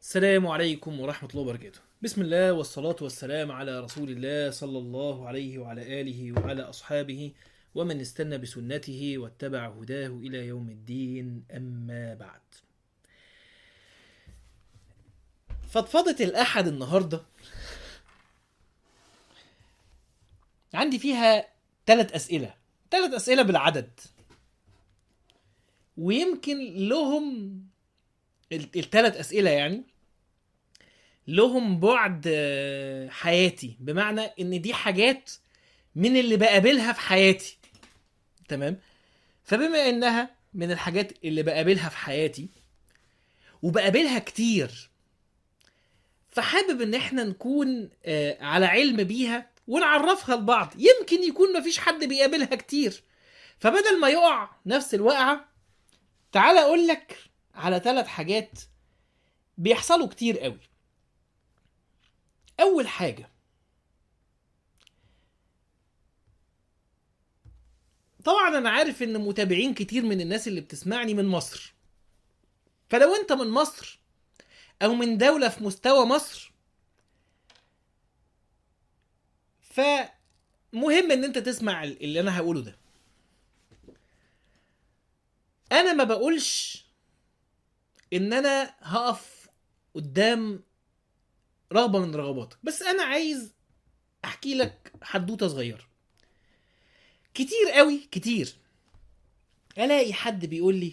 السلام عليكم ورحمة الله وبركاته بسم الله والصلاة والسلام على رسول الله صلى الله عليه وعلى آله وعلى أصحابه ومن استنى بسنته واتبع هداه إلى يوم الدين أما بعد فضفضة الأحد النهاردة عندي فيها ثلاث أسئلة ثلاث أسئلة بالعدد ويمكن لهم الثلاث أسئلة يعني لهم بعد آه، حياتي بمعنى ان دي حاجات من اللي بقابلها في حياتي تمام فبما انها من الحاجات اللي بقابلها في حياتي وبقابلها كتير فحابب ان احنا نكون آه، على علم بيها ونعرفها لبعض يمكن يكون مفيش حد بيقابلها كتير فبدل ما يقع نفس الوقعة تعال اقول لك على ثلاث حاجات بيحصلوا كتير قوي اول حاجه طبعا انا عارف ان متابعين كتير من الناس اللي بتسمعني من مصر فلو انت من مصر او من دولة في مستوى مصر فمهم ان انت تسمع اللي انا هقوله ده انا ما بقولش ان انا هقف قدام رغبه من رغباتك بس انا عايز احكي لك حدوته صغيره كتير قوي كتير الاقي حد بيقول لي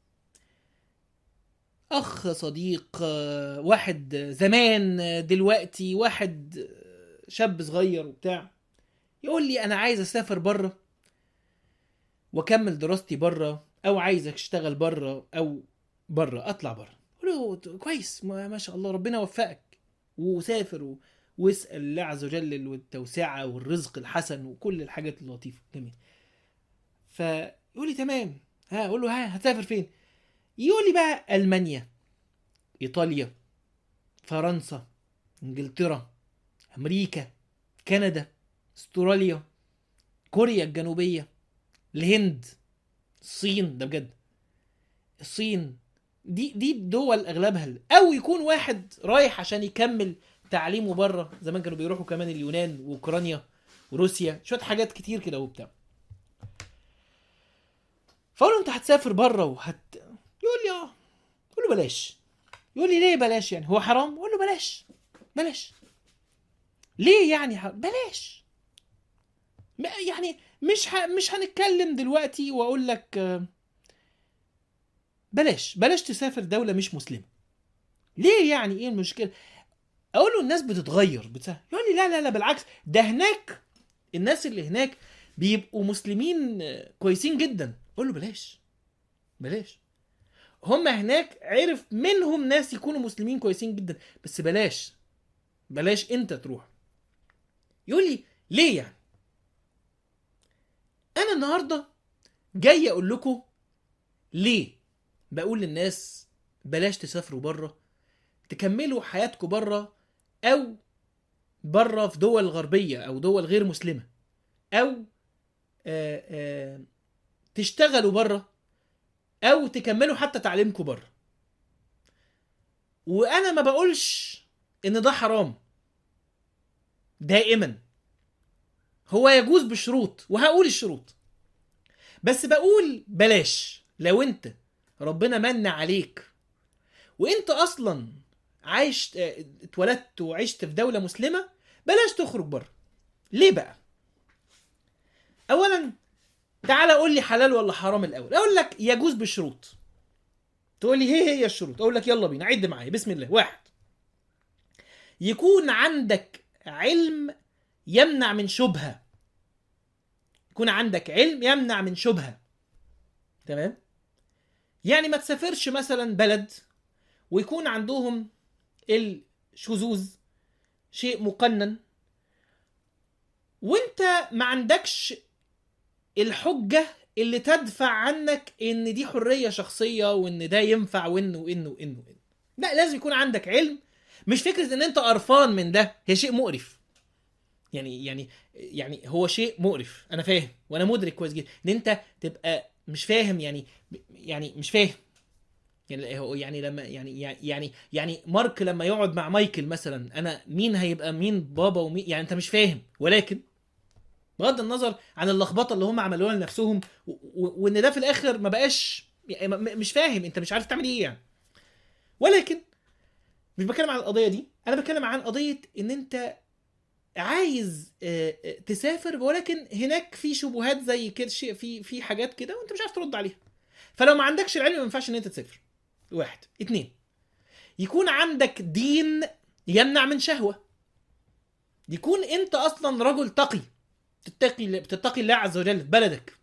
اخ صديق آه، واحد زمان آه، دلوقتي واحد آه، شاب صغير وبتاع يقول لي انا عايز اسافر بره واكمل دراستي بره او عايز اشتغل بره او بره اطلع بره اقول له كويس ما ما شاء الله ربنا وفقك وسافر و... واسال الله عز وجل التوسعه والرزق الحسن وكل الحاجات اللطيفه جميل فيقول لي تمام ها اقول له ها هتسافر فين يقول لي بقى المانيا ايطاليا فرنسا انجلترا امريكا كندا استراليا كوريا الجنوبيه الهند الصين ده بجد الصين دي دي دول اغلبها او يكون واحد رايح عشان يكمل تعليمه بره زمان كانوا بيروحوا كمان اليونان واوكرانيا وروسيا شويه حاجات كتير كده وبتاع فاقول له انت هتسافر بره وهت يقول لي اه اقول له بلاش يقول لي ليه بلاش يعني هو حرام اقول له بلاش بلاش ليه يعني حرام؟ بلاش م- يعني مش ه... مش هنتكلم دلوقتي واقول لك آه، بلاش بلاش تسافر دولة مش مسلمة ليه يعني ايه المشكلة اقول له الناس بتتغير بتسافر يقول لي لا لا لا بالعكس ده هناك الناس اللي هناك بيبقوا مسلمين آه، كويسين جدا اقول له بلاش بلاش هم هناك عرف منهم ناس يكونوا مسلمين كويسين جدا بس بلاش بلاش انت تروح يقول لي ليه يعني انا النهارده جاي اقول لكم ليه بقول للناس بلاش تسافروا بره تكملوا حياتكم بره او بره في دول غربيه او دول غير مسلمه او آآ آآ تشتغلوا بره او تكملوا حتى تعليمكم بره وانا ما بقولش ان ده حرام دائما هو يجوز بشروط وهقول الشروط بس بقول بلاش لو انت ربنا من عليك وانت اصلا عايش اه، اتولدت وعشت في دولة مسلمة بلاش تخرج بره ليه بقى اولا تعالى قول لي حلال ولا حرام الاول اقول لك يجوز بشروط تقول لي هي هي الشروط اقول لك يلا بينا عد معايا بسم الله واحد يكون عندك علم يمنع من شبهه يكون عندك علم يمنع من شبهه تمام يعني ما تسافرش مثلا بلد ويكون عندهم الشذوذ شيء مقنن وانت ما عندكش الحجة اللي تدفع عنك ان دي حرية شخصية وان ده ينفع وانه وانه وانه وانه لا لازم يكون عندك علم مش فكرة ان انت قرفان من ده هي شيء مقرف يعني يعني يعني هو شيء مقرف انا فاهم وانا مدرك كويس جدا ان انت تبقى مش فاهم يعني يعني مش فاهم يعني هو يعني لما يعني يعني يعني مارك لما يقعد مع مايكل مثلا انا مين هيبقى مين بابا ومين يعني انت مش فاهم ولكن بغض النظر عن اللخبطه اللي هم عملوها لنفسهم و- و- وان ده في الاخر ما بقاش يعني م- م- مش فاهم انت مش عارف تعمل ايه يعني ولكن مش بتكلم عن القضيه دي انا بتكلم عن قضيه ان انت عايز آه، آه، تسافر ولكن هناك في شبهات زي كده شيء في في حاجات كده وانت مش عارف ترد عليها فلو ما عندكش العلم ما ينفعش ان انت تسافر واحد اتنين يكون عندك دين يمنع من شهوه يكون انت اصلا رجل تقي تتقي بتتقي الله عز وجل في بلدك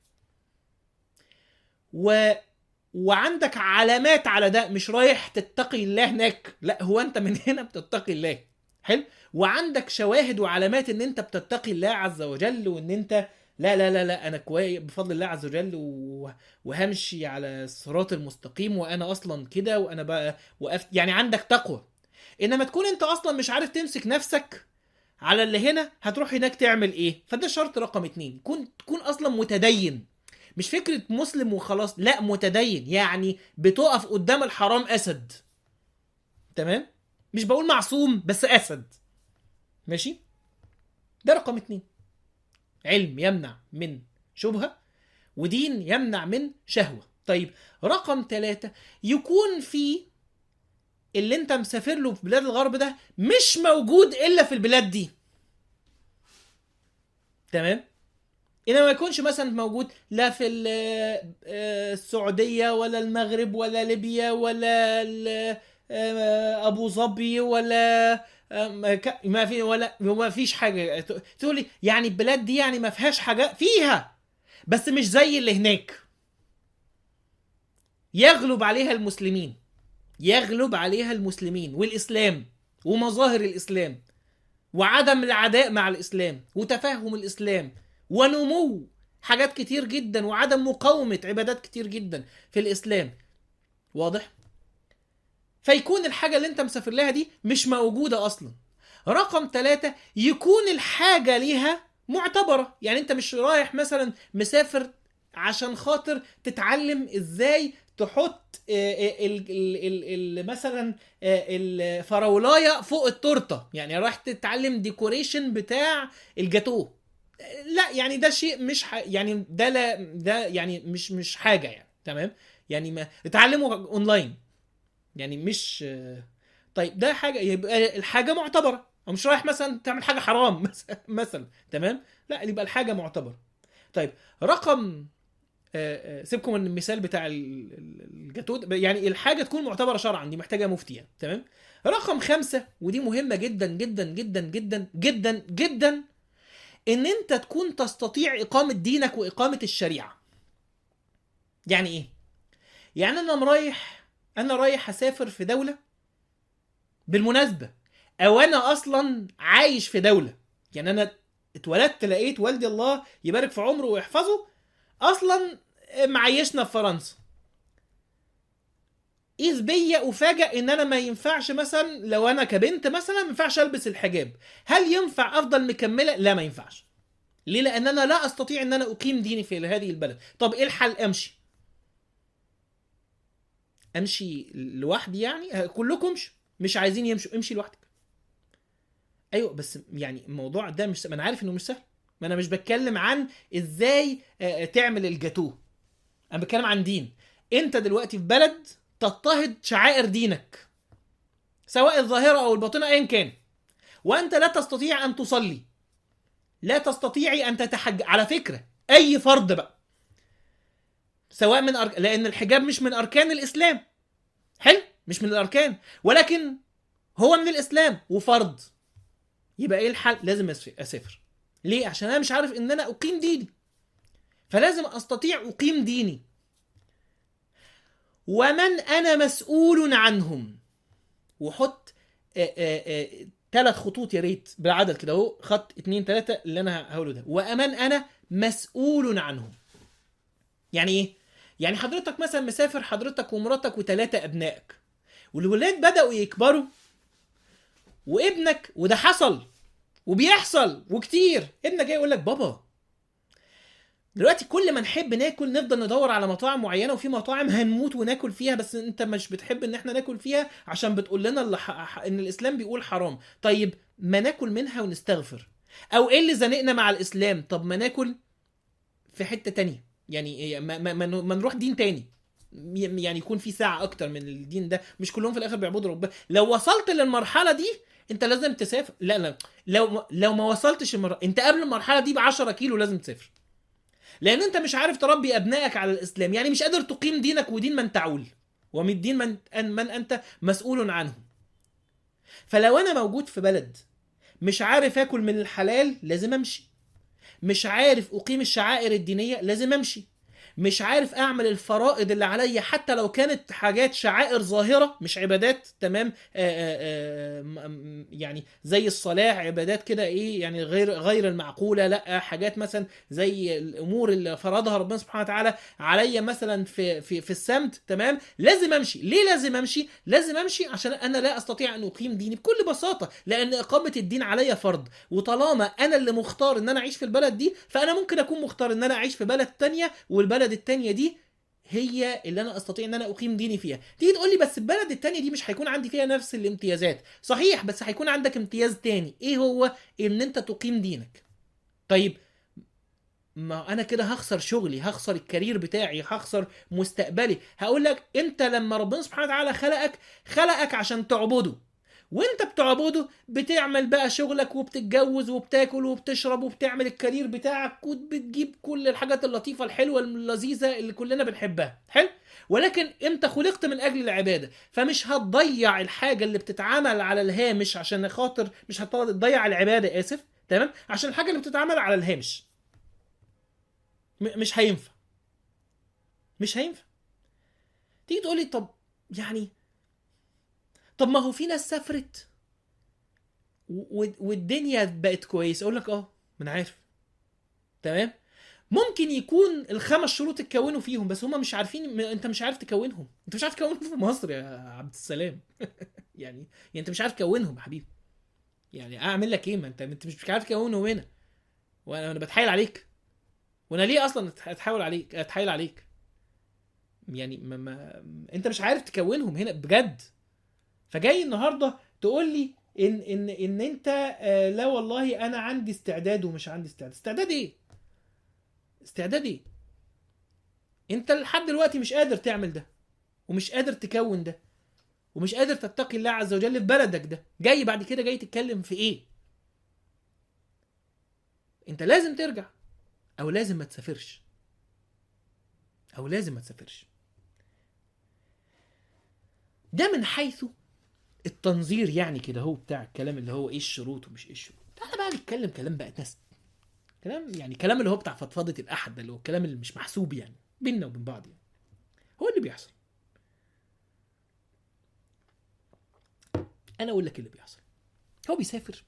و وعندك علامات على ده مش رايح تتقي الله هناك لا هو انت من هنا بتتقي الله حلو وعندك شواهد وعلامات ان انت بتتقي الله عز وجل وان انت لا لا لا لا انا كويس بفضل الله عز وجل و... وهمشي على الصراط المستقيم وانا اصلا كده وانا بقى وقفت يعني عندك تقوى انما تكون انت اصلا مش عارف تمسك نفسك على اللي هنا هتروح هناك تعمل ايه فده شرط رقم اتنين كون تكون اصلا متدين مش فكرة مسلم وخلاص لا متدين يعني بتقف قدام الحرام اسد تمام مش بقول معصوم بس اسد ماشي ده رقم اتنين علم يمنع من شبهة ودين يمنع من شهوة طيب رقم ثلاثة يكون في اللي انت مسافر له في بلاد الغرب ده مش موجود الا في البلاد دي تمام انما ما يكونش مثلا موجود لا في ال- آه، السعوديه ولا المغرب ولا ليبيا ولا ال- آه، ابو ظبي ولا آه، ما ك- ما في ولا ما فيش حاجه تقول لي يعني البلاد دي يعني ما فيهاش حاجه فيها بس مش زي اللي هناك يغلب عليها المسلمين يغلب عليها المسلمين والاسلام ومظاهر الاسلام وعدم العداء مع الاسلام وتفهم الاسلام ونمو حاجات كتير جدا وعدم مقاومه عبادات كتير جدا في الاسلام واضح فيكون الحاجه اللي انت مسافر لها دي مش موجوده اصلا رقم ثلاثة يكون الحاجة ليها معتبرة يعني انت مش رايح مثلا مسافر عشان خاطر تتعلم ازاي تحط آه، آه، ال ال ال ال مثلا آه، الفراولايه فوق التورته يعني رايح تتعلم ديكوريشن بتاع الجاتوه آه، لا يعني ده شيء مش ح... يعني ده لا ده يعني مش مش حاجه يعني تمام يعني ما اتعلموا اونلاين يعني مش آه، طيب ده حاجه يبقى الحاجه معتبره او مش رايح مثلا تعمل حاجه حرام مثلا- مثلا تمام لا يبقى الحاجه معتبره طيب رقم آه، آه، سيبكم من المثال بتاع ال- ال- الجاتو ده، يعني الحاجه تكون معتبره شرعا دي محتاجه مفتي يعني تمام رقم خمسة ودي مهمه جدا جدا جدا جدا جدا جدا ان انت تكون تستطيع اقامه دينك واقامه الشريعه يعني ايه يعني انا رايح انا رايح اسافر في دوله بالمناسبه او انا اصلا عايش في دوله يعني انا اتولدت لقيت والدي الله يبارك في عمره ويحفظه اصلا معيشنا في فرنسا اذ بيا افاجئ ان انا ما ينفعش مثلا لو انا كبنت مثلا ما ينفعش البس الحجاب هل ينفع افضل مكمله لا ما ينفعش ليه لان انا لا استطيع ان انا اقيم ديني في هذه البلد طب ايه الحل امشي امشي لوحدي يعني كلكم امشوا مش عايزين يمشوا امشي لوحدك ايوه بس يعني الموضوع ده مش ما انا عارف انه مش سهل ما انا مش بتكلم عن ازاي آه، تعمل الجاتوه انا بتكلم عن دين انت دلوقتي في بلد تضطهد شعائر دينك سواء الظاهره او الباطنه ايا كان وانت لا تستطيع ان تصلي لا تستطيعي ان تتحج على فكره اي فرض بقى سواء من أرك... لان الحجاب مش من اركان الاسلام حلو مش من الاركان ولكن هو من الاسلام وفرض يبقى ايه الحل لازم أس- اسافر ليه عشان انا مش عارف ان انا اقيم ديني فلازم استطيع اقيم ديني ومن انا مسؤول عنهم وحط ثلاث خطوط يا ريت بالعدد كده اهو خط اتنين تلاته اللي انا هقوله ده ومن انا مسؤول عنهم يعني ايه يعني حضرتك مثلا مسافر حضرتك ومراتك وثلاثه ابنائك والولاد بداوا يكبروا وابنك وده حصل وبيحصل وكتير ابنك جاي يقول لك بابا دلوقتي كل ما نحب ناكل نفضل ندور على مطاعم معينه وفي مطاعم هنموت وناكل فيها بس انت مش بتحب ان احنا ناكل فيها عشان بتقول لنا اللي ح... ح- ان الاسلام بيقول حرام طيب ما ناكل منها ونستغفر او ايه اللي زنقنا مع الاسلام طب ما ناكل في حته تانية يعني ما, ما, ما, ما نروح دين تاني ي- يعني يكون في ساعه اكتر من الدين ده مش كلهم في الاخر بيعبدوا ربنا لو وصلت للمرحله دي انت لازم تسافر لا لا لو لو ما وصلتش المر... انت قبل المرحله دي ب 10 كيلو لازم تسافر لان انت مش عارف تربي ابنائك على الاسلام يعني مش قادر تقيم دينك ودين من تعول ومن دين من من انت مسؤول عنه فلو انا موجود في بلد مش عارف اكل من الحلال لازم امشي مش عارف اقيم الشعائر الدينيه لازم امشي مش عارف اعمل الفرائض اللي عليا حتى لو كانت حاجات شعائر ظاهره مش عبادات تمام آآ آآ م- م- يعني زي الصلاه عبادات كده ايه يعني غير غير المعقوله لا حاجات مثلا زي الامور اللي فرضها ربنا سبحانه وتعالى عليا مثلا في في في السمت تمام لازم امشي ليه لازم امشي لازم امشي عشان انا لا استطيع ان اقيم ديني بكل بساطه لان اقامه الدين عليا فرض وطالما انا اللي مختار ان انا اعيش في البلد دي فانا ممكن اكون مختار ان انا اعيش في بلد تانية والبلد التانية دي هي اللي انا استطيع ان انا اقيم ديني فيها تيجي تقول لي بس البلد التانية دي مش هيكون عندي فيها نفس الامتيازات صحيح بس هيكون عندك امتياز تاني ايه هو ان انت تقيم دينك طيب ما انا كده هخسر شغلي هخسر الكارير بتاعي هخسر مستقبلي هقول لك انت لما ربنا سبحانه وتعالى خلقك خلقك عشان تعبده وانت بتعبده بتعمل بقى شغلك وبتتجوز وبتاكل وبتشرب وبتعمل الكارير بتاعك وبتجيب كل الحاجات اللطيفه الحلوه اللذيذه اللي كلنا بنحبها حلو ولكن انت خلقت من اجل العباده فمش هتضيع الحاجه اللي بتتعمل على الهامش عشان خاطر مش هتضيع العباده اسف تمام عشان الحاجه اللي بتتعمل على الهامش م- مش هينفع مش هينفع تيجي تقولي طب يعني طب ما هو في ناس سافرت و- و- والدنيا بقت كويسه اقول لك اه ما انا عارف تمام ممكن يكون الخمس شروط اتكونوا فيهم بس هم مش عارفين م- انت مش عارف تكونهم انت مش عارف تكونهم في مصر يا عبد السلام يعني يعني انت مش عارف تكونهم يا حبيبي يعني اعمل لك ايه ما انت انت مش عارف تكونهم هنا وانا انا بتحايل عليك وانا ليه اصلا أتح- اتحاول عليك اتحايل عليك يعني ما, ما انت مش عارف تكونهم هنا بجد فجاي النهارده تقول لي ان ان ان انت آه لا والله انا عندي استعداد ومش عندي استعداد استعداد ايه استعداد ايه انت لحد دلوقتي مش قادر تعمل ده ومش قادر تكون ده ومش قادر تتقي الله عز وجل في بلدك ده جاي بعد كده جاي تتكلم في ايه انت لازم ترجع او لازم ما تسافرش او لازم ما تسافرش ده من حيث التنظير يعني كده هو بتاع الكلام اللي هو ايه الشروط ومش ايه الشروط تعالى بقى نتكلم كلام بقى ناس كلام يعني كلام اللي هو بتاع فضفضه الاحد ده اللي هو الكلام اللي مش محسوب يعني بيننا وبين بعض يعني هو اللي بيحصل انا اقول لك إيه اللي بيحصل هو بيسافر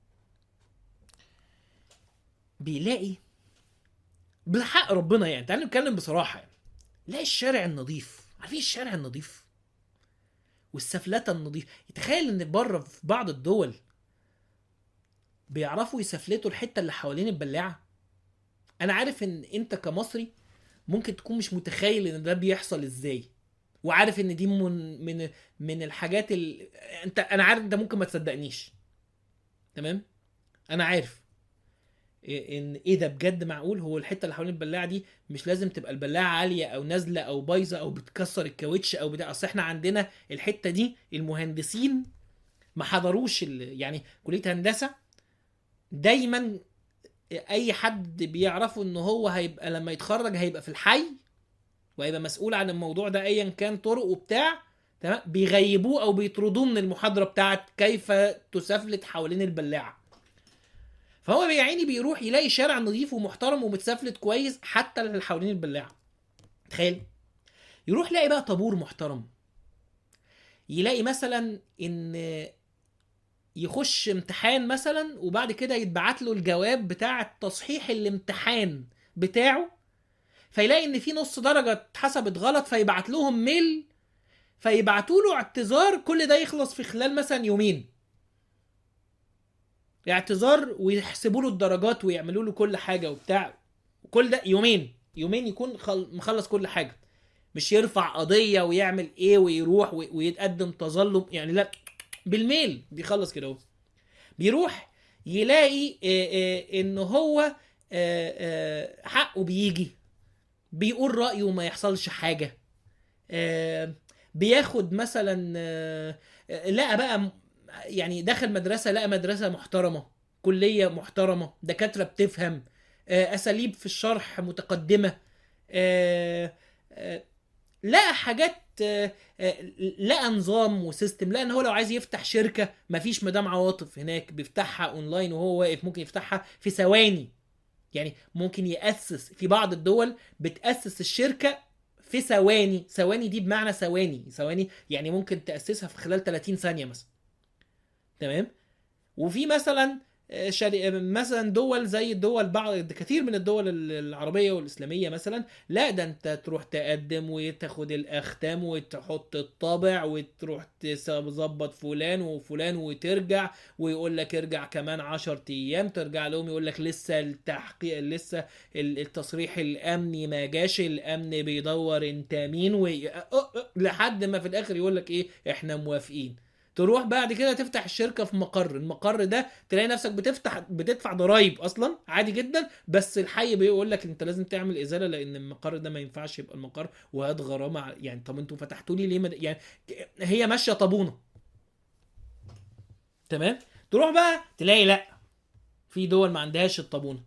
بيلاقي بحق ربنا يعني تعالى نتكلم بصراحه يعني لاقي الشارع النظيف عارفين الشارع النظيف والسفلته النظيف يتخيل ان بره في بعض الدول بيعرفوا يسفلتوا الحته اللي حوالين البلاعه انا عارف ان انت كمصري ممكن تكون مش متخيل ان ده بيحصل ازاي وعارف ان دي من من من الحاجات ال... انت انا عارف انت ممكن ما تصدقنيش تمام انا عارف إيه- ان ايه ده بجد معقول هو الحته اللي حوالين البلاعه دي مش لازم تبقى البلاعه عاليه او نازله او بايظه او بتكسر الكاوتش او بتاع اصل احنا عندنا الحته دي المهندسين ما حضروش ال... يعني كليه هندسه دايما اي حد بيعرفه ان هو هيبقى لما يتخرج هيبقى في الحي وهيبقى مسؤول عن الموضوع ده ايا كان طرق وبتاع تمام بيغيبوه او بيطردوه من المحاضره بتاعت كيف تسفلت حوالين البلاعه فهو يا عيني بيروح يلاقي شارع نظيف ومحترم ومتسفلت كويس حتى اللي حوالين البلاعه تخيل يروح يلاقي بقى طابور محترم يلاقي مثلا ان يخش امتحان مثلا وبعد كده يتبعت له الجواب بتاع تصحيح الامتحان بتاعه فيلاقي ان في نص درجه اتحسبت غلط فيبعت لهم ميل فيبعتوا له اعتذار كل ده يخلص في خلال مثلا يومين اعتذار ويحسبوا له الدرجات ويعملوا له كل حاجه وبتاع كل ده يومين يومين يكون خل... مخلص كل حاجه مش يرفع قضيه ويعمل ايه ويروح و... ويتقدم تظلم يعني لا بالميل بيخلص كده اهو بيروح يلاقي آه، آه، ان هو آه، آه، حقه بيجي بيقول رايه وما يحصلش حاجه آه، بياخد مثلا آه، آه، لقى بقى م- يعني دخل مدرسه لقى مدرسه محترمه كليه محترمه دكاتره بتفهم آه، اساليب في الشرح متقدمه آه، آه، لقى حاجات آه، آه، لقى نظام وسيستم لقى ان هو لو عايز يفتح شركه مفيش مدام عواطف هناك بيفتحها اونلاين وهو واقف ممكن يفتحها في ثواني يعني ممكن ياسس في بعض الدول بتاسس الشركه في ثواني ثواني دي بمعنى ثواني ثواني يعني ممكن تاسسها في خلال 30 ثانيه مثلا تمام وفي مثلا آه، شري... مثلا دول زي الدول بعض كثير من الدول العربيه والاسلاميه مثلا لا ده انت تروح تقدم وتاخد الاختام وتحط الطابع وتروح تظبط فلان وفلان وترجع ويقول لك ارجع كمان 10 ايام ترجع لهم يقول لك لسه التحقيق لسه التصريح الامني ما جاش الامن بيدور انت مين وي... أه أه لحد ما في الاخر يقول لك ايه احنا موافقين تروح بعد كده تفتح الشركه في مقر المقر ده تلاقي نفسك بتفتح بتدفع ضرايب اصلا عادي جدا بس الحي بيقول لك انت لازم تعمل ازاله لان المقر ده ما ينفعش يبقى المقر وهات غرامه ع- يعني طب انتوا فتحتوا لي ليه مد... يعني هي ماشيه طابونه تمام تروح بقى تلاقي لا في دول ما عندهاش الطابونه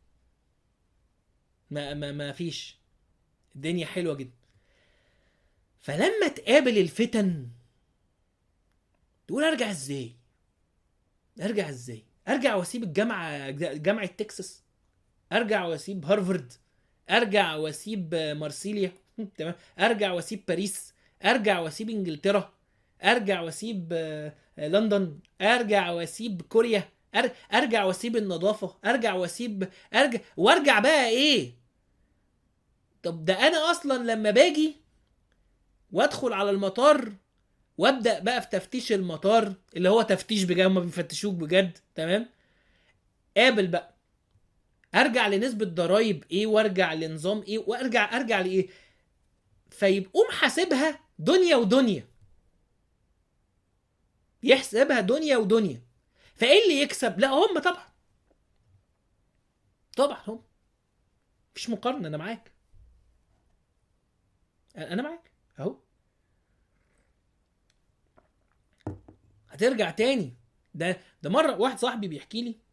ما ما ما فيش الدنيا حلوه جدا فلما تقابل الفتن تقول ارجع ازاي ارجع ازاي ارجع واسيب الجامعه جامعه تكساس ارجع واسيب هارفارد ارجع واسيب مارسيليا تمام ارجع واسيب باريس ارجع واسيب انجلترا ارجع واسيب آه، لندن ارجع واسيب كوريا أر- ارجع واسيب النظافه ارجع واسيب ارجع وارجع بقى ايه طب ده انا اصلا لما باجي وادخل على المطار وابدا بقى في تفتيش المطار اللي هو تفتيش بجد هم بيفتشوك بجد تمام قابل بقى ارجع لنسبه ضرايب ايه وارجع لنظام ايه وارجع ارجع لايه فيبقوا محاسبها دنيا ودنيا يحسبها دنيا ودنيا فايه اللي يكسب لا هم طبعا طبعا هم مفيش مقارنه انا معاك انا معاك اهو هترجع تاني ده ده مره واحد صاحبي بيحكي لي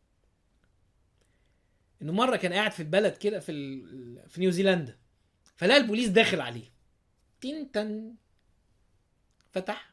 انه مره كان قاعد في البلد كده في ال... في نيوزيلندا فلقى البوليس داخل عليه تين تن فتح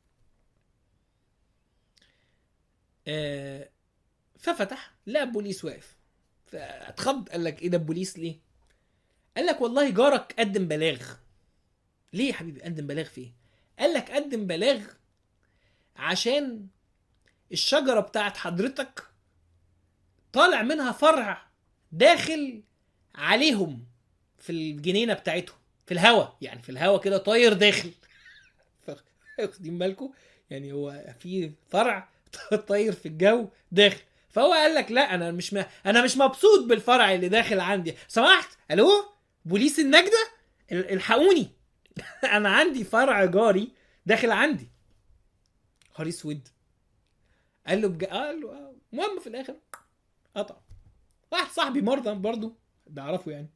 آه ففتح لقى البوليس واقف فاتخض قال لك ايه ده البوليس ليه؟ قال لك والله جارك قدم بلاغ ليه يا حبيبي قدم بلاغ في ايه؟ قال لك قدم بلاغ عشان الشجره بتاعت حضرتك طالع منها فرع داخل عليهم في الجنينه بتاعتهم في الهوا يعني في الهوا كده طاير داخل ف- واخدين بالكم يعني هو في فرع طاير في الجو داخل فهو قال لك لا انا مش م... انا مش مبسوط بالفرع اللي داخل عندي سمحت الو بوليس النجده ال- الحقوني انا عندي فرع جاري داخل عندي نهار اسود قال له بج... قال له آه. المهم في الاخر قطع واحد صاحبي مرضى برضه ده اعرفه يعني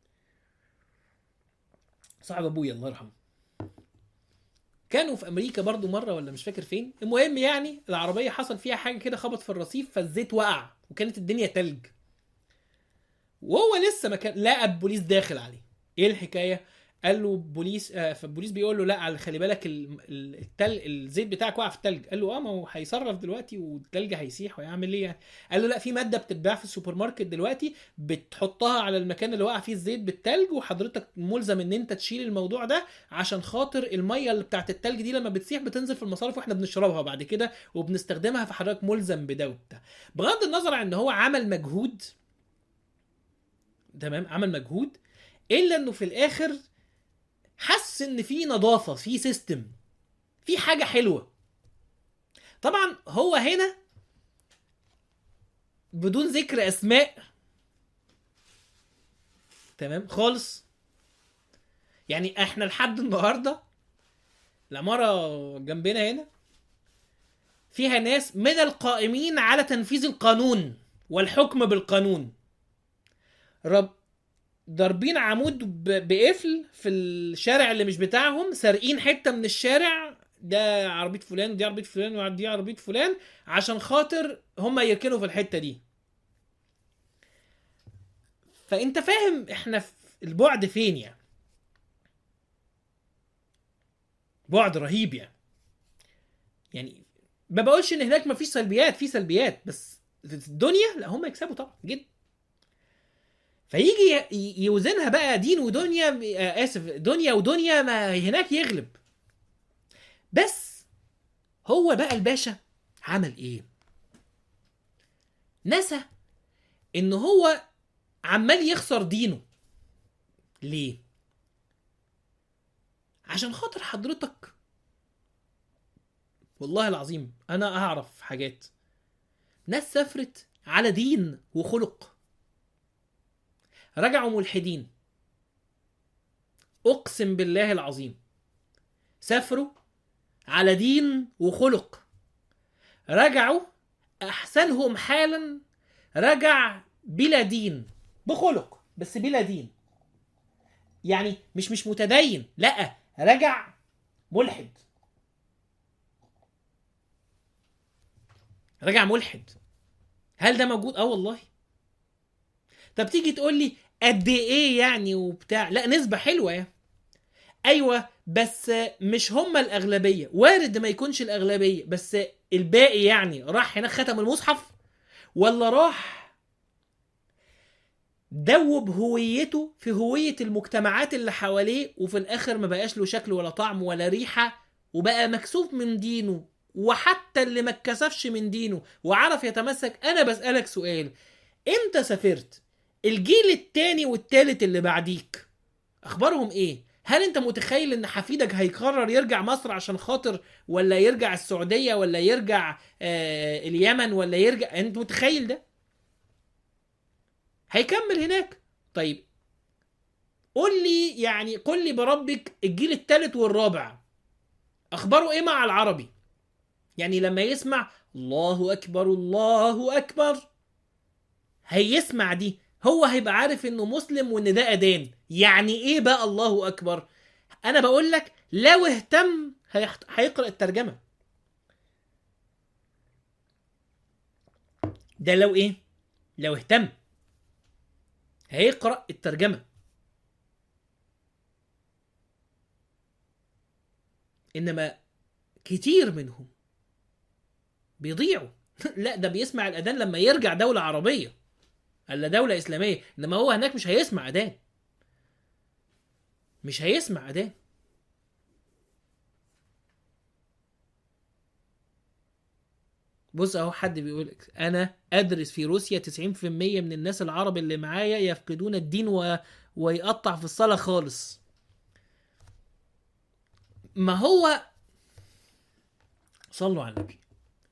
صاحب ابويا الله يرحمه كانوا في امريكا برضو مره ولا مش فاكر فين المهم يعني العربيه حصل فيها حاجه كده خبط في الرصيف فالزيت وقع وكانت الدنيا تلج وهو لسه ما كان لقى البوليس داخل عليه ايه الحكايه قال له بوليس آه فالبوليس بيقول له لا على خلي بالك ال- ال- التل الزيت بتاعك وقع في التلج قال له اه ما هو هيصرف دلوقتي والتلج هيسيح ويعمل ايه يعني قال له لا في ماده بتتباع في السوبر ماركت دلوقتي بتحطها على المكان اللي وقع فيه الزيت بالتلج وحضرتك ملزم ان انت تشيل الموضوع ده عشان خاطر الميه اللي بتاعت التلج دي لما بتسيح بتنزل في المصارف واحنا بنشربها بعد كده وبنستخدمها فحضرتك ملزم بده وبتاع بغض النظر عن ان هو عمل مجهود تمام عمل مجهود الا انه في الاخر حس ان في نظافه في سيستم في حاجه حلوه طبعا هو هنا بدون ذكر اسماء تمام خالص يعني احنا لحد النهارده العماره جنبنا هنا فيها ناس من القائمين على تنفيذ القانون والحكم بالقانون رب ضاربين عمود ب- بقفل في الشارع اللي مش بتاعهم سارقين حته من الشارع ده عربيه فلان ودي عربيه فلان ودي عربيه فلان عشان خاطر هم يركنوا في الحته دي فانت فاهم احنا في البعد فين يعني بعد رهيب يعني يعني ما بقولش ان هناك مفيش سلبيات في سلبيات بس في الدنيا لا هم يكسبوا طبعا جدا فيجي ي- يوزنها بقى دين ودنيا آه، اسف دنيا ودنيا ما هناك يغلب بس هو بقى الباشا عمل ايه نسى ان هو عمال يخسر دينه ليه عشان خاطر حضرتك والله العظيم انا اعرف حاجات ناس سافرت على دين وخلق رجعوا ملحدين اقسم بالله العظيم سافروا على دين وخلق رجعوا احسنهم حالا رجع بلا دين بخلق بس بلا دين يعني مش مش متدين لا رجع ملحد رجع ملحد هل ده موجود اه والله طب تيجي تقول لي قد ايه يعني وبتاع لا نسبة حلوة يعني ايوه بس مش هم الاغلبية وارد ما يكونش الاغلبية بس الباقي يعني راح هناك ختم المصحف ولا راح دوب هويته في هوية المجتمعات اللي حواليه وفي الآخر ما بقاش له شكل ولا طعم ولا ريحة وبقى مكسوف من دينه وحتى اللي ما اتكسفش من دينه وعرف يتمسك أنا بسألك سؤال أنت سافرت الجيل التاني والتالت اللي بعديك أخبارهم إيه؟ هل أنت متخيل إن حفيدك هيقرر يرجع مصر عشان خاطر ولا يرجع السعودية ولا يرجع آه اليمن ولا يرجع أنت متخيل ده؟ هيكمل هناك طيب قول لي يعني قول لي بربك الجيل الثالث والرابع اخباره ايه مع العربي يعني لما يسمع الله اكبر الله اكبر هيسمع دي هو هيبقى عارف انه مسلم وان ده اذان يعني ايه بقى الله اكبر انا بقول لك لو اهتم هيحت... هيقرا الترجمه ده لو ايه لو اهتم هيقرا الترجمه انما كتير منهم بيضيعوا لا ده بيسمع الاذان لما يرجع دوله عربيه الا دوله اسلاميه انما هو هناك مش هيسمع اذان مش هيسمع اذان بص اهو حد بيقول لك انا ادرس في روسيا 90% من الناس العرب اللي معايا يفقدون الدين و... ويقطع في الصلاه خالص ما هو صلوا على النبي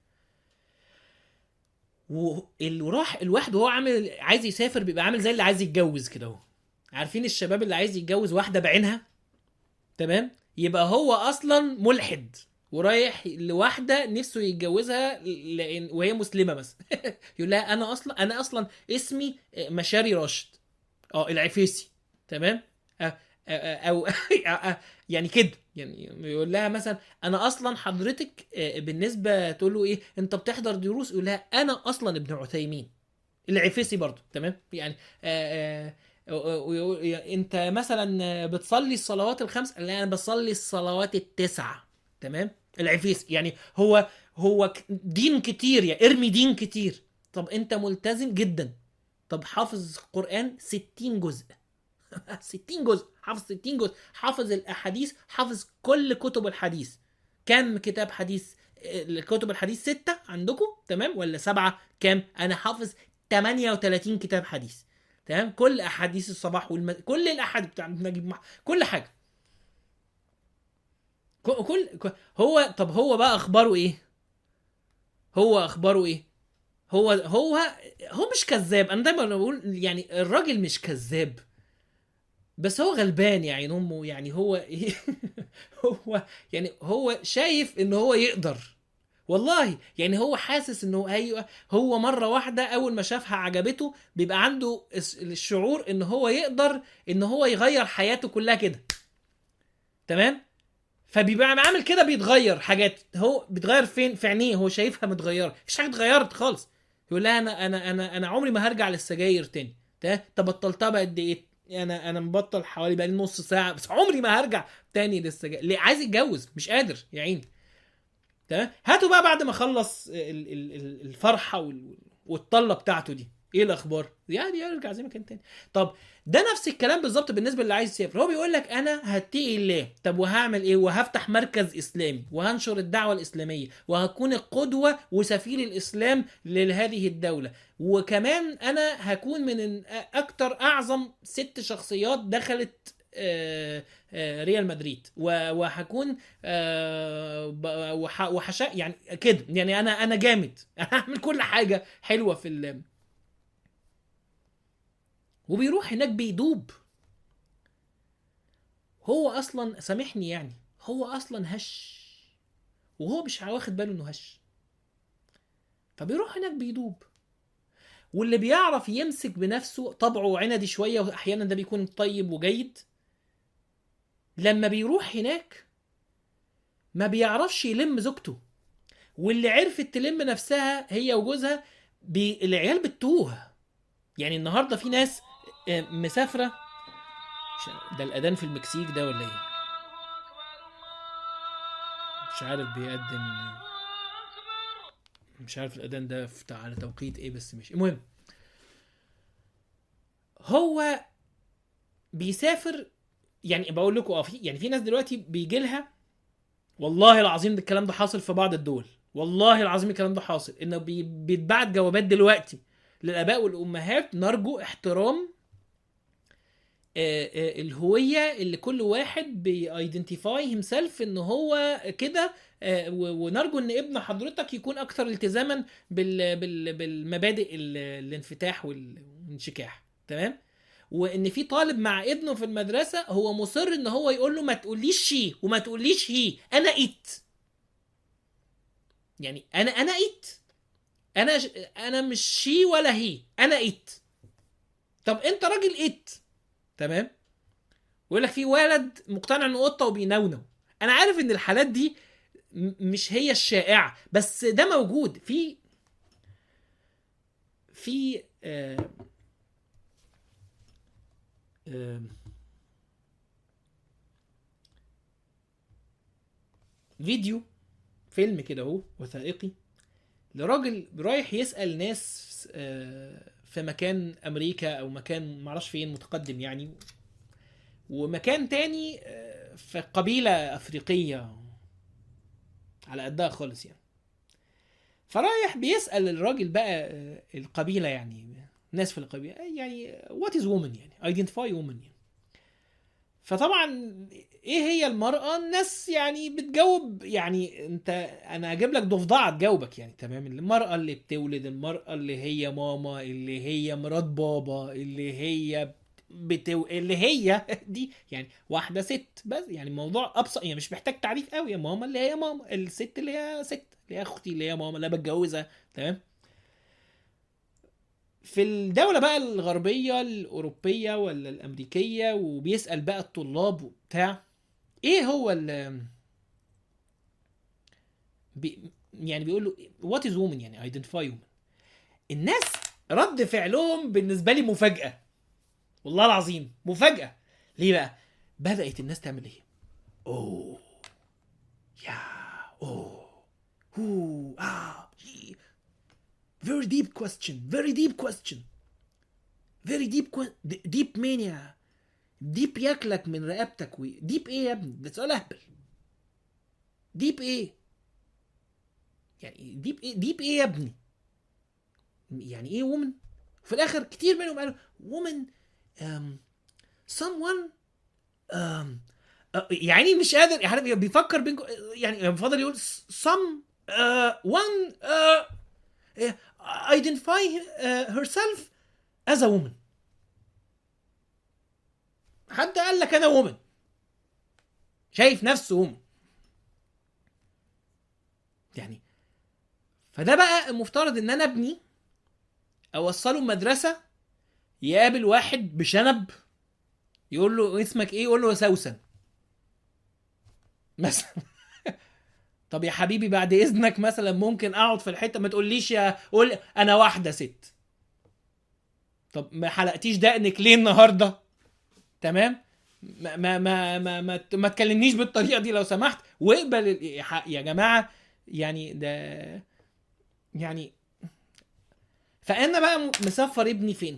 واللي راح الواحد وهو عامل عايز يسافر بيبقى عامل زي اللي عايز يتجوز كده اهو عارفين الشباب اللي عايز يتجوز واحده بعينها تمام يبقى هو اصلا ملحد ورايح لواحده نفسه يتجوزها لان وهي مسلمه مثلا يقول لها انا اصلا انا اصلا اسمي مشاري راشد اه العفيسي تمام أه او يعني كده يعني يقول لها مثلا انا اصلا حضرتك بالنسبه تقول له ايه انت بتحضر دروس يقول لها انا اصلا ابن عثيمين العفيسي برضه تمام يعني آآ آآ انت مثلا بتصلي الصلوات الخمس لا انا بصلي الصلوات التسعه تمام العفيس يعني هو هو دين كتير يعني ارمي دين كتير طب انت ملتزم جدا طب حافظ قران 60 جزء 60 جزء حافظ 60 جزء حافظ الاحاديث حافظ كل كتب الحديث كم كتاب حديث كتب الحديث ستة عندكم تمام ولا سبعة كام انا حافظ 38 كتاب حديث تمام كل احاديث الصباح والم... كل الاحاديث بتاع نجيب مح... كل حاجه كل هو طب هو بقى اخباره ايه هو اخباره ايه هو هو هو مش كذاب انا دايما بقول يعني الراجل مش كذاب بس هو غلبان يعني امه يعني هو هو يعني هو شايف ان هو يقدر والله يعني هو حاسس انه هي هو مره واحده اول ما شافها عجبته بيبقى عنده الس- الشعور ان هو يقدر ان هو يغير حياته كلها كده تمام فبيبقى عامل كده بيتغير حاجات هو بيتغير فين في عينيه هو شايفها متغيره مفيش حاجه اتغيرت خالص يقول لها انا انا انا انا عمري ما هرجع للسجاير تاني تمام طب بطلتها بقد ايه انا انا مبطل حوالي بقالي نص ساعه بس عمري ما هرجع تاني للسجاير ليه عايز يتجوز مش قادر يا عيني تمام هاتوا بقى بعد ما خلص ال- ال- ال- الفرحه وال- والطله بتاعته دي ايه الاخبار يعني يرجع زي ما كان تاني طب ده نفس الكلام بالظبط بالنسبه اللي عايز يسافر هو بيقول لك انا هتقي الله طب وهعمل ايه وهفتح مركز اسلامي وهنشر الدعوه الاسلاميه وهكون القدوه وسفير الاسلام لهذه الدوله وكمان انا هكون من اكتر اعظم ست شخصيات دخلت آه، آه، ريال مدريد و- وهكون آه، ب- وح- وحشا يعني كده يعني انا انا جامد انا هعمل كل حاجه حلوه في ال وبيروح هناك بيدوب هو اصلا سامحني يعني هو اصلا هش وهو مش واخد باله انه هش فبيروح هناك بيدوب واللي بيعرف يمسك بنفسه طبعه عندي شويه واحيانا ده بيكون طيب وجيد لما بيروح هناك ما بيعرفش يلم زوجته واللي عرفت تلم نفسها هي وجوزها بي... العيال بتتوه يعني النهارده في ناس آه، مسافره مش- ده الاذان في المكسيك ده ولا ايه مش عارف بيقدم مش عارف الاذان ده في على توقيت ايه بس مش المهم هو بيسافر يعني بقول لكم اه في يعني في ناس دلوقتي بيجي لها والله العظيم ده الكلام ده حاصل في بعض الدول والله العظيم الكلام ده حاصل انه بي- بيتبعت جوابات دلوقتي للاباء والامهات نرجو احترام آه، آه، الهويه اللي كل واحد بيايدنتيفاي هيم سيلف ان هو كده آه، و- ونرجو ان ابن حضرتك يكون اكثر التزاما بال بال بالمبادئ ال- الانفتاح والانشكاح تمام وان في طالب مع ابنه في المدرسه هو مصر ان هو يقول له ما تقوليش شي وما تقوليش هي انا ات يعني انا انا ات انا ش... انا مش شي ولا هي انا ات طب انت راجل ات تمام ويقول لك في ولد مقتنع انه قطه وبينونو انا عارف ان الحالات دي م- مش هي الشائعه بس ده موجود في في آه آه فيديو فيلم كده اهو وثائقي لراجل رايح يسأل ناس آه، في مكان امريكا او مكان معرفش فين متقدم يعني ومكان تاني آه، في قبيلة افريقية على قدها خالص يعني فرايح بيسأل الراجل بقى آه، القبيلة يعني ناس في القبيلة يعني وات از وومن يعني ايدنتيفاي وومن يعني فطبعا ايه هي المرأة الناس يعني بتجاوب يعني انت انا اجيب لك ضفدعة تجاوبك يعني تمام المرأة اللي بتولد المرأة اللي هي ماما اللي هي مرات بابا اللي هي بتو... اللي هي دي يعني واحدة ست بس يعني الموضوع ابسط يعني مش محتاج تعريف قوي يا ماما اللي هي ماما الست اللي هي ست اللي هي اختي اللي هي ماما اللي أنا بتجوزها تمام في الدولة بقى الغربية الأوروبية ولا الأمريكية وبيسأل بقى الطلاب وبتاع إيه هو ال بي يعني بيقول له وات از وومن يعني ايدنتيفاي وومن الناس رد فعلهم بالنسبة لي مفاجأة والله العظيم مفاجأة ليه بقى؟ بدأت الناس تعمل إيه؟ أوه يا أوه هو آه هي. very deep question very deep question very deep que- deep mania deep ياكلك من رقبتك و... deep ايه يا ابني ده سؤال اهبل deep ايه يعني deep ايه deep ايه يا ابني يعني ايه woman في الاخر كتير منهم قالوا woman um, someone um, uh, يعني مش قادر يعني بيفكر بين يعني بفضل يقول some uh, one uh, uh, identify uh, herself as a woman حد قال لك انا وومن شايف نفسه وومن يعني فده بقى المفترض ان انا ابني اوصله المدرسه يقابل واحد بشنب يقول له اسمك ايه يقول له سوسن مثلا طب يا حبيبي بعد اذنك مثلا ممكن اقعد في الحته ما تقوليش يا قول انا واحده ست طب ما حلقتيش دقنك ليه النهارده تمام ما ما ما ما ما, ما تكلمنيش بالطريقه دي لو سمحت واقبل ال- يا- يا جماعه يعني ده يعني فانا بقى م- مسافر ابني فين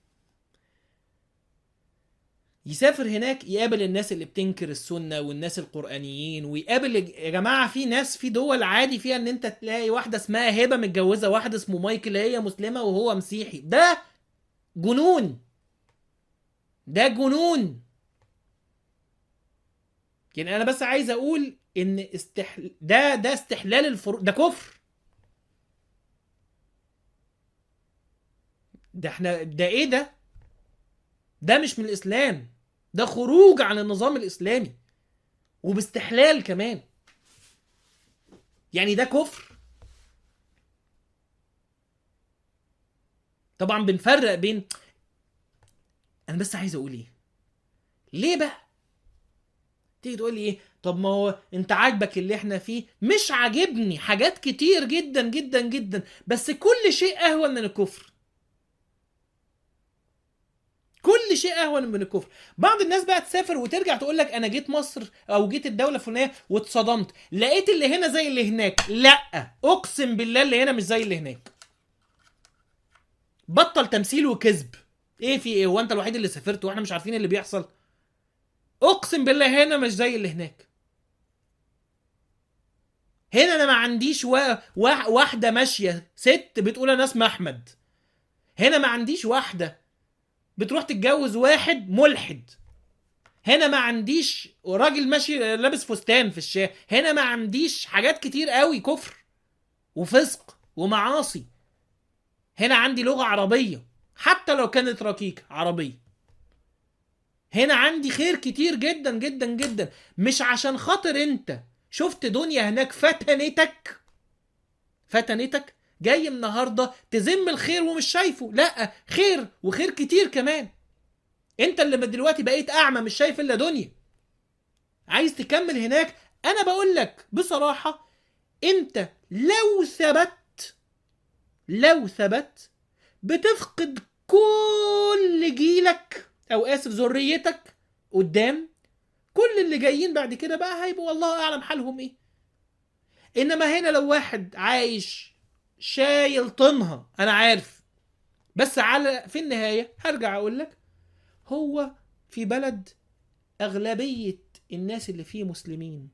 يسافر هناك يقابل الناس اللي بتنكر السنه والناس القرانيين ويقابل يا جماعه في ناس في دول عادي فيها ان انت تلاقي واحده اسمها هبه متجوزه واحد اسمه مايكل هي مسلمه وهو مسيحي ده جنون ده جنون يعني انا بس عايز اقول ان استحل... ده ده استحلال الفرو ده كفر ده احنا ده ايه ده ده مش من الاسلام ده خروج عن النظام الاسلامي وباستحلال كمان يعني ده كفر طبعا بنفرق بين انا بس عايز اقول ايه ليه بقى تيجي تقول لي ايه طب ما هو انت عاجبك اللي احنا فيه مش عاجبني حاجات كتير جدا جدا جدا بس كل شيء اهون من الكفر كل شيء اهون من الكفر بعض الناس بقى تسافر وترجع تقول لك انا جيت مصر او جيت الدوله الفلانيه واتصدمت لقيت اللي هنا زي اللي هناك لا اقسم بالله اللي هنا مش زي اللي هناك بطل تمثيل وكذب ايه في ايه هو انت الوحيد اللي سافرت واحنا مش عارفين اللي بيحصل اقسم بالله هنا مش زي اللي هناك هنا انا ما عنديش و... و... واحده ماشيه ست بتقول انا اسمي احمد هنا ما عنديش واحده بتروح تتجوز واحد ملحد هنا ما عنديش راجل ماشي لابس فستان في الشارع هنا ما عنديش حاجات كتير قوي كفر وفسق ومعاصي هنا عندي لغه عربيه حتى لو كانت ركيكه عربيه هنا عندي خير كتير جدا جدا جدا مش عشان خاطر انت شفت دنيا هناك فتنتك فتنتك جاي النهارده تذم الخير ومش شايفه لا خير وخير كتير كمان انت اللي دلوقتي بقيت اعمى مش شايف الا دنيا عايز تكمل هناك انا بقول لك بصراحه انت لو ثبت لو ثبت بتفقد كل جيلك او اسف ذريتك قدام كل اللي جايين بعد كده بقى هيبقوا والله اعلم حالهم ايه انما هنا لو واحد عايش شايل طنها انا عارف بس على في النهايه هرجع اقول لك هو في بلد اغلبيه الناس اللي فيه مسلمين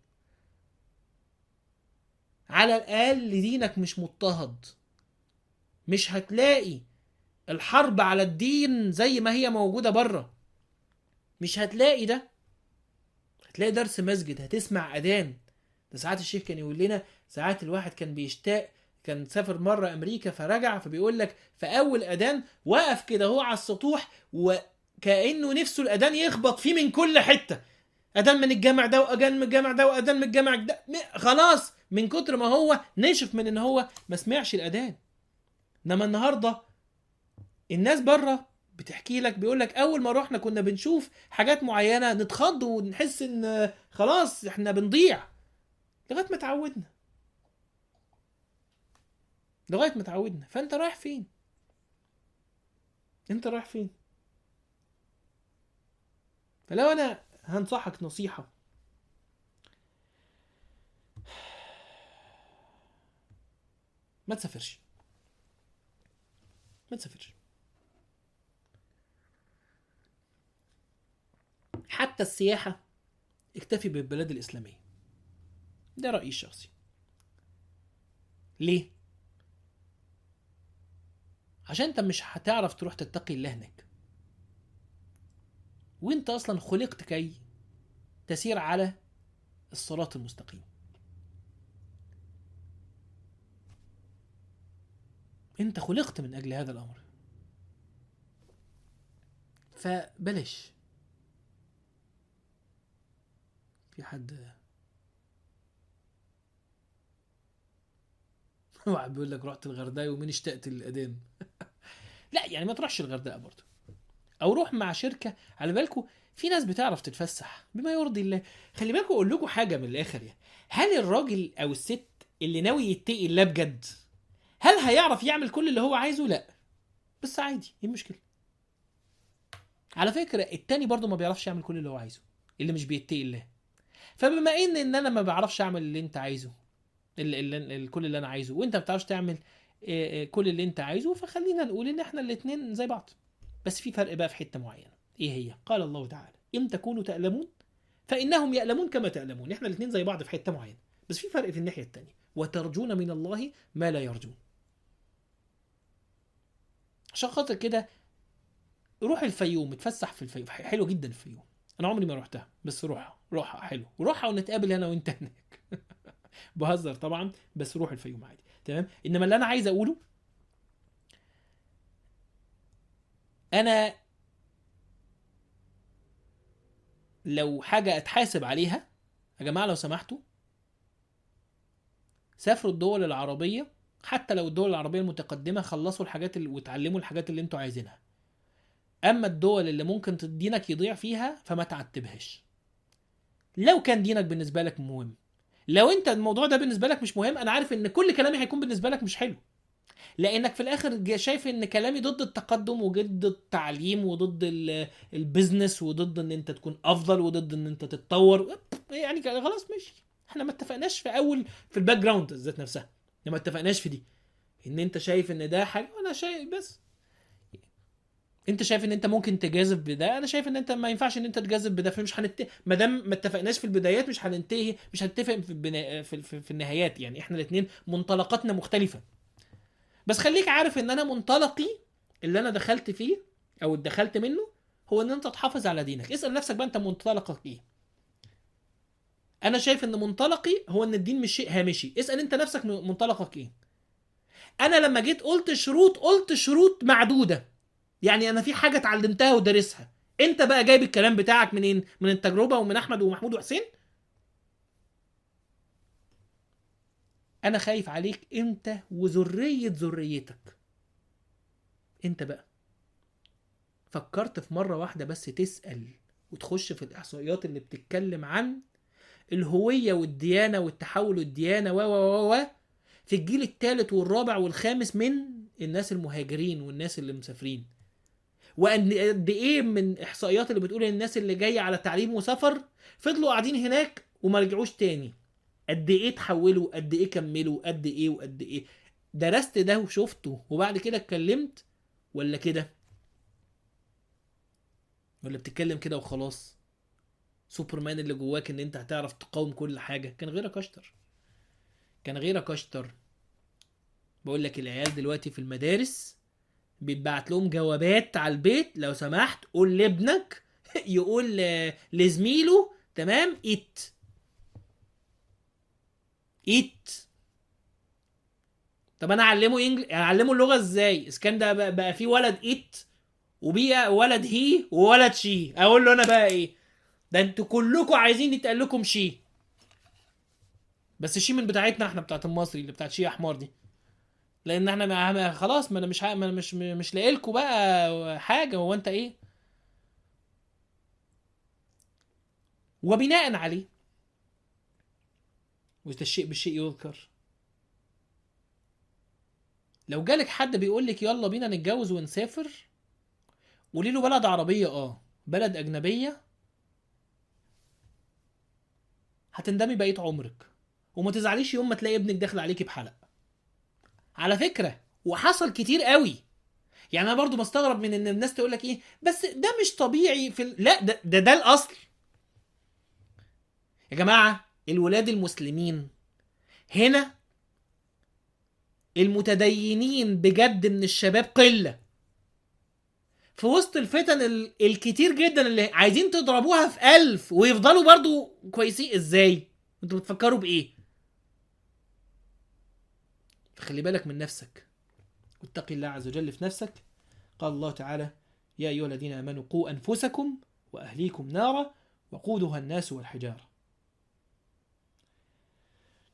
على الاقل دينك مش مضطهد مش هتلاقي الحرب على الدين زي ما هي موجوده بره مش هتلاقي ده هتلاقي درس مسجد هتسمع اذان ده ساعات الشيخ كان يقول لنا ساعات الواحد كان بيشتاق كان سافر مره امريكا فرجع فبيقول لك في اول اذان وقف كده هو على السطوح وكانه نفسه الاذان يخبط فيه من كل حته اذان من الجامع ده واذان من الجامع ده واذان من الجامع ده م- خلاص من كتر ما هو نشف من ان هو ما سمعش الاذان انما النهارده الناس بره بتحكي لك بيقول لك اول ما رحنا كنا بنشوف حاجات معينه نتخض ونحس ان خلاص احنا بنضيع لغايه ما اتعودنا لغايه ما اتعودنا فانت رايح فين انت رايح فين فلو انا هنصحك نصيحه ما تسافرش ما تسافرش حتى السياحة اكتفي بالبلاد الإسلامية ده رأيي الشخصي ليه؟ عشان انت مش هتعرف تروح تتقي الله هناك وانت اصلا خلقت كي تسير على الصراط المستقيم انت خلقت من اجل هذا الامر فبلاش في حد واحد بيقول لك رحت الغردقه ومين اشتقت للاذان لا يعني ما تروحش الغردقه برضه او روح مع شركه على بالكم في ناس بتعرف تتفسح بما يرضي الله خلي بالكم اقول لكم حاجه من الاخر يعني هل الراجل او الست اللي ناوي يتقي الله بجد هل هيعرف يعمل كل اللي هو عايزه لا بس عادي ايه المشكله على فكره التاني برضه ما بيعرفش يعمل كل اللي هو عايزه اللي مش بيتقي الله فبما ان ان انا ما بعرفش اعمل اللي انت عايزه اللي اللي اللي كل اللي انا عايزه وانت ما بتعرفش تعمل آه، آه، كل اللي انت عايزه فخلينا نقول ان احنا الاثنين زي بعض بس في فرق بقى في حته معينه ايه هي قال الله تعالى ان تكونوا تألمون فانهم يألمون كما تألمون احنا الاثنين زي بعض في حته معينه بس في فرق في الناحيه الثانيه وترجون من الله ما لا يرجون عشان خاطر كده روح الفيوم اتفسح في الفيوم حلو جدا الفيوم انا عمري ما رحتها بس روحها روحها حلو روحها ونتقابل انا وانت هناك بهزر طبعا بس روح الفيوم عادي تمام انما اللي انا عايز اقوله انا لو حاجه اتحاسب عليها يا جماعه لو سمحتوا سافروا الدول العربيه حتى لو الدول العربيه المتقدمه خلصوا الحاجات اللي وتعلموا الحاجات اللي انتوا عايزينها اما الدول اللي ممكن دينك يضيع فيها فما تعتبهاش لو كان دينك بالنسبه لك مهم لو انت الموضوع ده بالنسبه لك مش مهم انا عارف ان كل كلامي هيكون بالنسبه لك مش حلو لانك في الاخر جا- شايف ان كلامي ضد التقدم وضد التعليم وضد ال- البيزنس وضد ان انت تكون افضل وضد ان انت تتطور يعني ك- خلاص ماشي احنا ما اتفقناش في اول في الباك جراوند ذات نفسها ما اتفقناش في دي ان انت شايف ان ده حاجه وانا شايف بس انت شايف ان انت ممكن تجازف بده انا شايف ان انت ما ينفعش ان انت تجازف بده فمش هنت ما دام ما اتفقناش في البدايات مش هننتهي مش هنتفق في البنا... في, في, في النهايات يعني احنا الاثنين منطلقاتنا مختلفه بس خليك عارف ان انا منطلقي اللي انا دخلت فيه او دخلت منه هو ان انت تحافظ على دينك اسال نفسك بقى انت منطلقك ايه انا شايف ان منطلقي هو ان الدين مش شيء هامشي اسال انت نفسك منطلقك ايه انا لما جيت قلت شروط قلت شروط معدوده يعني انا في حاجه اتعلمتها ودارسها انت بقى جايب الكلام بتاعك منين من التجربه ومن احمد ومحمود وحسين انا خايف عليك انت وذريه ذريتك انت بقى فكرت في مره واحده بس تسال وتخش في الاحصائيات اللي بتتكلم عن الهويه والديانه والتحول والديانه و و و في الجيل الثالث والرابع والخامس من الناس المهاجرين والناس اللي مسافرين وقد قد ايه من احصائيات اللي بتقول ان الناس اللي جايه على تعليم وسفر فضلوا قاعدين هناك وما رجعوش تاني قد ايه تحولوا قد ايه كملوا قد ايه وقد ايه درست ده وشفته وبعد كده اتكلمت ولا كده ولا بتتكلم كده وخلاص سوبرمان اللي جواك ان انت هتعرف تقاوم كل حاجه كان غيرك اشطر كان غيرك اشطر بقول لك العيال دلوقتي في المدارس بيتبعت لهم جوابات على البيت لو سمحت قول لابنك يقول ل- لزميله تمام ايت ايت طب انا اعلمه انجل اعلمه اللغه ازاي اذا كان ده بقى, بقى في ولد ايت وبقى ولد هي وولد شي اقول له انا بقى ايه ده انتوا كلكم عايزين يتقال لكم شي بس شي من بتاعتنا احنا بتاعت المصري اللي بتاعت شي يا حمار دي لان احنا ما ما- خلاص ما انا مش ه- ما انا مش مش لاقي لكم بقى حاجه هو انت ايه وبناء عليه وده الشيء بالشيء يذكر لو جالك حد بيقول لك يلا بينا نتجوز ونسافر قولي له بلد عربيه اه بلد اجنبيه هتندمي بقيه عمرك وما تزعليش يوم ما تلاقي ابنك داخل عليكي بحلق على فكره وحصل كتير قوي يعني انا برضو مستغرب من ان الناس تقول لك ايه بس ده مش طبيعي في ال... لا ده, ده ده الاصل يا جماعه الولاد المسلمين هنا المتدينين بجد من الشباب قله في وسط الفتن ال- الكتير جدا اللي عايزين تضربوها في ألف ويفضلوا برضو كويسين ازاي انتوا بتفكروا بايه فخلي بالك من نفسك واتقي الله عز وجل في نفسك قال الله تعالى يا أيها الذين آمنوا قوا أنفسكم وأهليكم نارا وقودها الناس والحجارة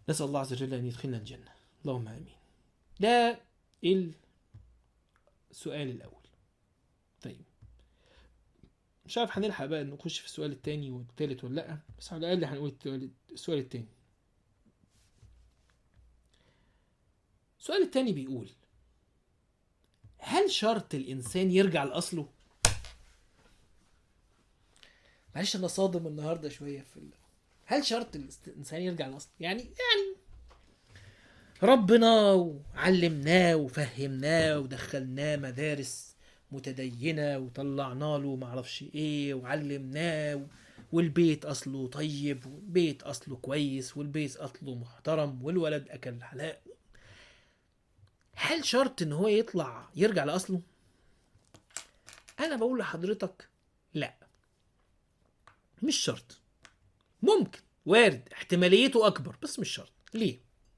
نسال الله عز وجل ان يدخلنا الجنه اللهم امين ده السؤال الاول طيب مش عارف هنلحق بقى نخش في السؤال التاني والتالت ولا لا بس على الاقل هنقول التالت- السؤال التاني السؤال التاني بيقول هل شرط الانسان يرجع لاصله معلش انا صادم النهارده شويه في ال... هل شرط الانسان يرجع لاصله يعني يعني ربنا وعلمناه وفهمناه ودخلناه مدارس متدينه وطلعنا له معرفش ايه وعلمناه و... والبيت اصله طيب والبيت اصله كويس والبيت اصله محترم والولد اكل حلال هل شرط ان هو يطلع يرجع لاصله انا بقول لحضرتك لا مش شرط ممكن وارد احتماليته اكبر بس مش شرط ليه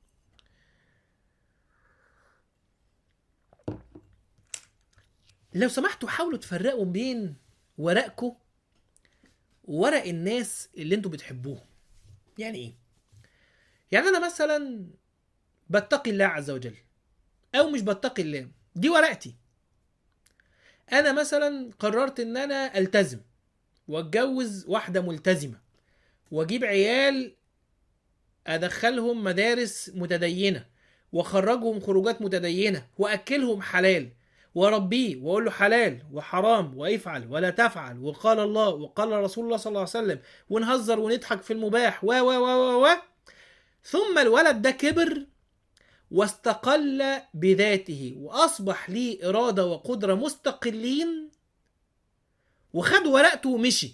لو سمحتوا حاولوا تفرقوا بين ورقكم وورق الناس اللي انتوا بتحبوهم يعني ايه يعني انا مثلا بتقي الله عز وجل او مش بتقي الله دي ورقتي انا مثلا قررت ان انا التزم واتجوز واحده ملتزمه واجيب عيال ادخلهم مدارس متدينه واخرجهم خروجات متدينه واكلهم حلال واربيه واقول له حلال وحرام وافعل ولا تفعل وقال الله وقال رسول الله صلى الله عليه وسلم ونهزر ونضحك في المباح و و و و و ثم الولد ده كبر واستقل بذاته واصبح ليه اراده وقدره مستقلين وخد ورقته ومشي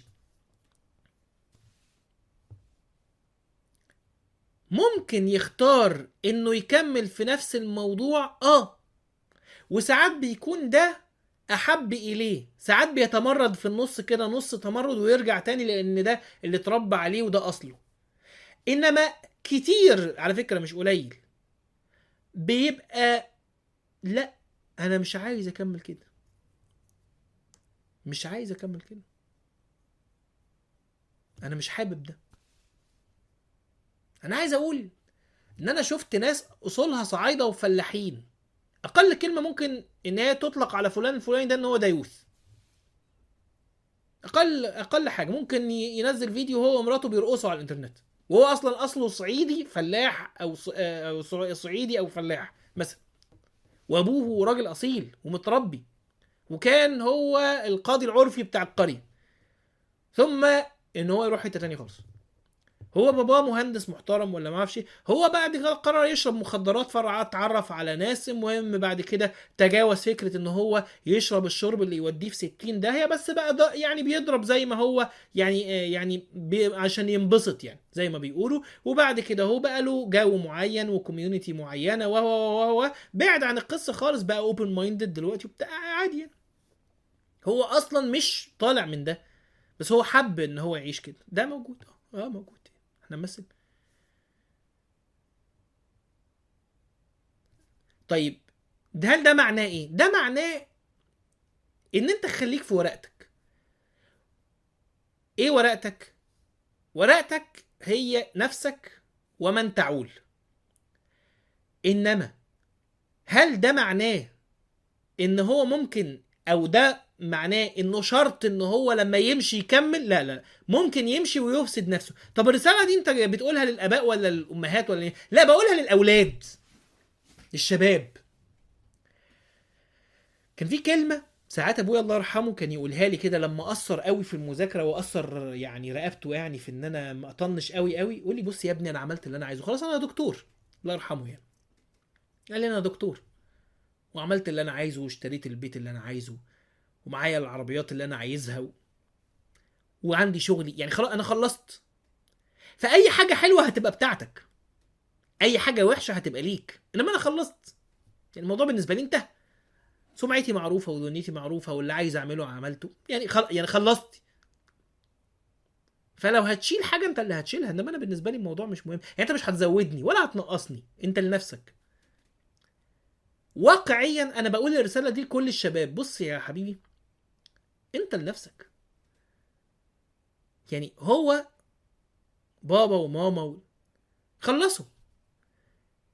ممكن يختار انه يكمل في نفس الموضوع اه وساعات بيكون ده احب اليه ساعات بيتمرد في النص كده نص تمرد ويرجع تاني لان ده اللي اتربى عليه وده اصله انما كتير على فكره مش قليل بيبقى لا انا مش عايز اكمل كده مش عايز اكمل كده انا مش حابب ده انا عايز اقول ان انا شفت ناس اصولها صعايده وفلاحين اقل كلمه ممكن ان هي تطلق على فلان الفلاني ده ان هو ديوث اقل اقل حاجه ممكن ي- ينزل فيديو هو ومراته بيرقصوا على الانترنت وهو اصلا اصله صعيدي فلاح او ص- او صع- صعيدي او فلاح مثلا وابوه راجل اصيل ومتربي وكان هو القاضي العرفي بتاع القريه ثم ان هو يروح حته تانية خالص هو باباه مهندس محترم ولا ما اعرفش إيه. هو بعد كده قرر يشرب مخدرات فرع اتعرف على ناس المهم بعد كده تجاوز فكره ان هو يشرب الشرب اللي يوديه في 60 داهيه بس بقى ده يعني بيضرب زي ما هو يعني آه، يعني بي عشان ينبسط يعني زي ما بيقولوا وبعد كده هو بقى له جو معين وكوميونتي معينه و و و و بعد عن القصه خالص بقى اوبن مايندد دلوقتي وبتاع عادي يعني هو اصلا مش طالع من ده بس هو حب ان هو يعيش كده ده موجود اه اه موجود احنا نمثل طيب ده هل ده معناه ايه ده معناه ان انت خليك في ورقتك ايه ورقتك ورقتك هي نفسك ومن تعول انما هل ده معناه ان هو ممكن او ده معناه انه شرط ان هو لما يمشي يكمل لا لا ممكن يمشي ويفسد نفسه طب الرساله دي انت بتقولها للاباء ولا للامهات ولا إيه؟ لا بقولها للاولاد الشباب كان في كلمه ساعات ابويا الله يرحمه كان يقولها لي كده لما اثر قوي في المذاكره واثر يعني رقبته يعني في ان انا ما اطنش قوي قوي يقول لي بص يا ابني انا عملت اللي انا عايزه خلاص انا دكتور الله يرحمه يعني قال لي انا دكتور وعملت اللي انا عايزه واشتريت البيت اللي انا عايزه ومعايا العربيات اللي انا عايزها و... وعندي شغلي يعني خلاص انا خلصت فاي حاجه حلوه هتبقى بتاعتك اي حاجه وحشه هتبقى ليك انما انا خلصت يعني الموضوع بالنسبه لي انتهى سمعتي معروفه ودنيتي معروفه واللي عايز اعمله عملته يعني خل... يعني خلصت فلو هتشيل حاجه انت اللي هتشيلها انما انا بالنسبه لي الموضوع مش مهم يعني انت مش هتزودني ولا هتنقصني انت لنفسك واقعيا انا بقول الرساله دي لكل الشباب بص يا حبيبي انت لنفسك يعني هو بابا وماما و... خلصوا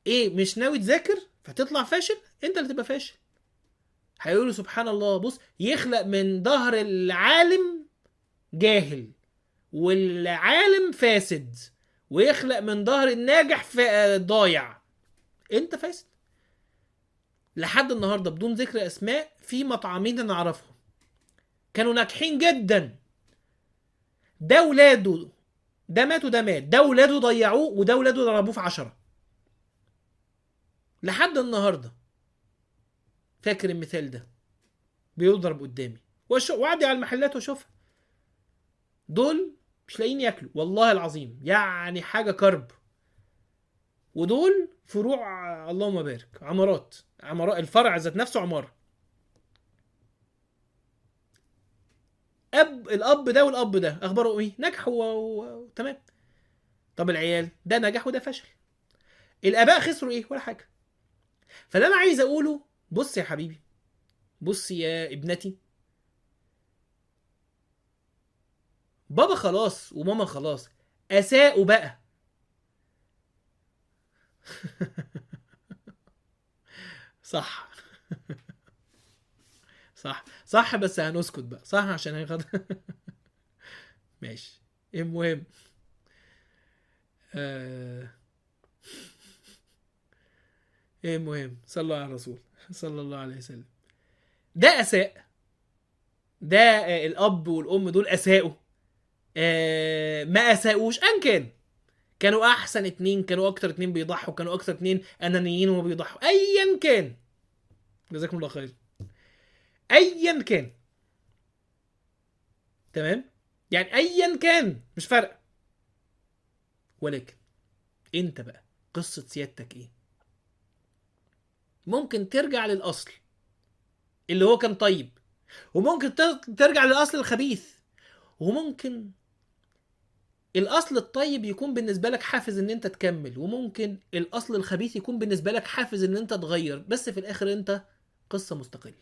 ايه مش ناوي تذاكر فتطلع فاشل انت اللي تبقى فاشل هيقولوا سبحان الله بص يخلق من ظهر العالم جاهل والعالم فاسد ويخلق من ظهر الناجح فا- ضايع انت فاسد لحد النهارده بدون ذكر اسماء في مطعمين انا اعرفهم كانوا ناجحين جدا ده ولاده ده مات وده مات ده ولاده ضيعوه وده ولاده ضربوه في عشرة لحد النهارده فاكر المثال ده بيضرب قدامي وأش- واعدي على المحلات واشوفها دول مش لاقيين ياكلوا والله العظيم يعني حاجه كرب ودول فروع اللهم بارك عمارات عمارات الفرع ذات نفسه عماره اب الاب ده والاب ده اخباره ايه نجحوا و- و- وتمام طب العيال ده نجح وده فشل الاباء خسروا ايه ولا حاجه فاللي انا عايز اقوله بص يا حبيبي بص يا ابنتي بابا خلاص وماما خلاص اساءوا بقى صح صح صح بس هنسكت بقى صح عشان هيخد ماشي المهم آه... المهم صلوا على الرسول صلى الله عليه وسلم ده اساء ده آه، الاب والام دول اساءوا آه، ما اساءوش ان كان كانوا احسن اتنين كانوا اكتر اتنين بيضحوا كانوا اكتر اتنين انانيين وما بيضحوا ايا كان جزاكم الله خير ايا كان تمام يعني ايا كان مش فارقه ولكن انت بقى قصه سيادتك ايه ممكن ترجع للاصل اللي هو كان طيب وممكن تر- ترجع للاصل الخبيث وممكن الاصل الطيب يكون بالنسبه لك حافز ان انت تكمل وممكن الاصل الخبيث يكون بالنسبه لك حافز ان انت تغير بس في الاخر انت قصه مستقله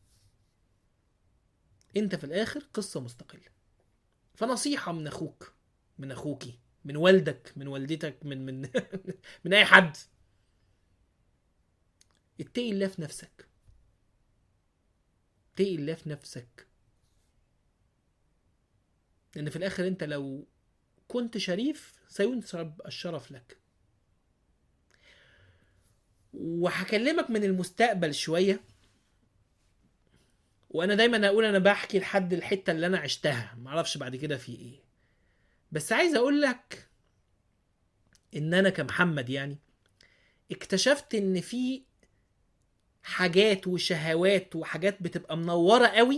انت في الاخر قصه مستقله فنصيحه من اخوك من اخوكي من والدك من والدتك من من من اي حد اتقي الله في نفسك اتقي الله في نفسك لان في الاخر انت لو كنت شريف سينسب الشرف لك وهكلمك من المستقبل شويه وانا دايما اقول انا بحكي لحد الحته اللي انا عشتها معرفش بعد كده في ايه بس عايز اقول لك ان انا كمحمد يعني اكتشفت ان في حاجات وشهوات وحاجات بتبقى منوره قوي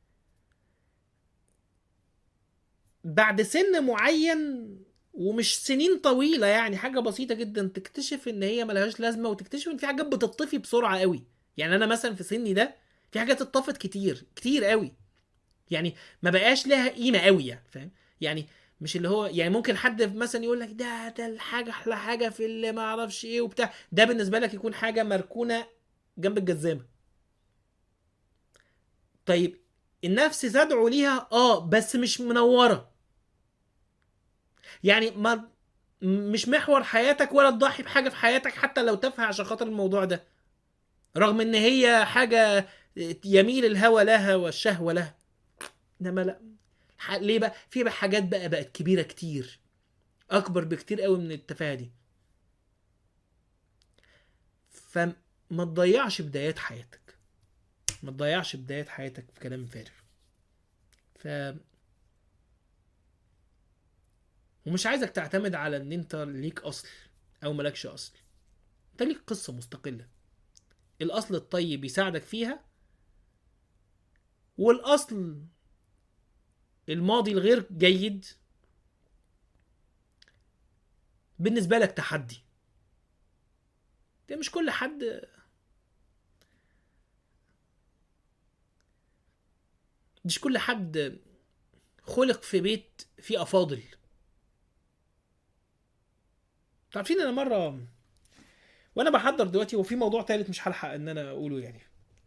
بعد سن معين ومش سنين طويله يعني حاجه بسيطه جدا تكتشف ان هي ملهاش لازمه وتكتشف ان في حاجات بتطفي بسرعه قوي يعني انا مثلا في سني ده في حاجات اتطفت كتير كتير قوي يعني ما بقاش لها قيمه قوي يعني فاهم يعني مش اللي هو يعني ممكن حد مثلا يقول لك ده ده الحاجه احلى حاجه في اللي ما اعرفش ايه وبتاع ده بالنسبه لك يكون حاجه مركونه جنب الجزامه طيب النفس تدعو ليها اه بس مش منوره يعني ما مش محور حياتك ولا تضحي بحاجه في حياتك حتى لو تافهه عشان خاطر الموضوع ده رغم ان هي حاجه يميل الهوى لها والشهوه لها انما لا ح- ليه بقى في بقى حاجات بقى بقت كبيره كتير اكبر بكتير قوي من التفاهه دي فما تضيعش بدايات حياتك ما تضيعش بدايات حياتك في كلام فارغ ف ومش عايزك تعتمد على ان انت ليك اصل او ملكش اصل انت ليك قصه مستقله الاصل الطيب يساعدك فيها والاصل الماضي الغير جيد بالنسبه لك تحدي ده مش كل حد مش كل حد خلق في بيت فيه افاضل عارفين انا مره وانا بحضر دلوقتي وفي موضوع تالت مش هلحق ان انا اقوله يعني